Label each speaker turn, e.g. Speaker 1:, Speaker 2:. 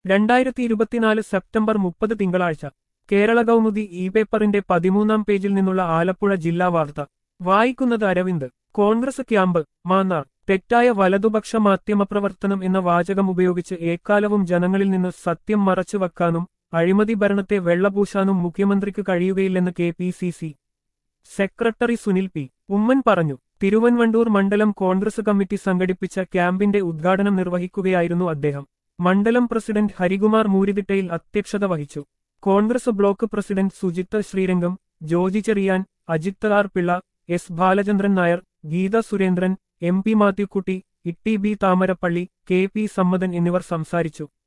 Speaker 1: രണ്ടായിരത്തി ഇരുപത്തിനാല് സെപ്റ്റംബർ മുപ്പത് തിങ്കളാഴ്ച കേരള കൗമുദി ഇ പേപ്പറിന്റെ പതിമൂന്നാം പേജിൽ നിന്നുള്ള ആലപ്പുഴ ജില്ലാ വാർത്ത വായിക്കുന്നത് അരവിന്ദ് കോൺഗ്രസ് ക്യാമ്പ് മാന്നാർ തെറ്റായ വലതുപക്ഷ മാധ്യമപ്രവർത്തനം എന്ന വാചകം ഉപയോഗിച്ച് ഏക്കാലവും ജനങ്ങളിൽ നിന്ന് സത്യം മറച്ചുവെക്കാനും അഴിമതി ഭരണത്തെ വെള്ളപൂശാനും മുഖ്യമന്ത്രിക്ക് കഴിയുകയില്ലെന്ന് K P C C secretary Sunil P Ummen പറഞ്ഞു തിരുവൻവണ്ടൂർ മണ്ഡലം കോൺഗ്രസ് കമ്മിറ്റി സംഘടിപ്പിച്ച ക്യാമ്പിന്റെ ഉദ്ഘാടനം നിർവഹിക്കുകയായിരുന്നു അദ്ദേഹം മണ്ഡലം പ്രസിഡന്റ് ഹരികുമാർ മൂരിതിട്ടയിൽ അധ്യക്ഷത വഹിച്ചു Congress block president Sujith Sreerangam Joji Cherian Ajith R Pillai S Balachandran Nair Geetha Surendran M P Mathukutty Itty B Thamarappally K P Sammathan എന്നിവർ സംസാരിച്ചു